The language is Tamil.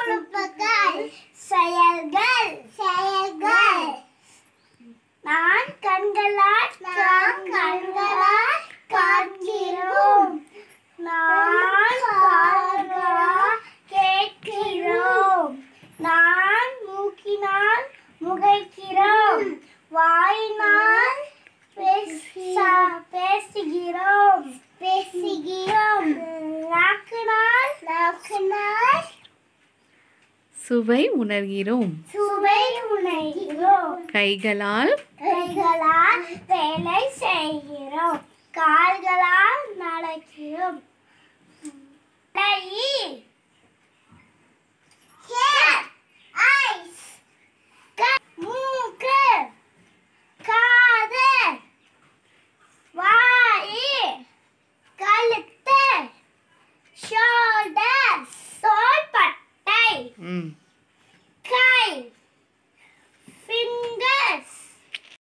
உறுப்புகள் செயல்கள் செயல்கள் நான் கண்களால் நாம் கண்களால் காண்கிறோம் நான் காதுகளால் கேட்கிறோம் நான் மூக்கினால் முகைக்கிறோம் வாயினால் பேச- பேசுகிறோம் பேசுகிறோம் நாக்கினால் நாக்கினால் சுவை உணர்கிறோம் சுவை உணர்கிறோம் கைகளால் கைகளால் வேலை செய்கிறோம் கால்களால் நடக்கிறோம் கை hair, eyes, க- மூக்கு காது வாய் கழுத்து ஷோல்டர் தோள்பட்டை ம்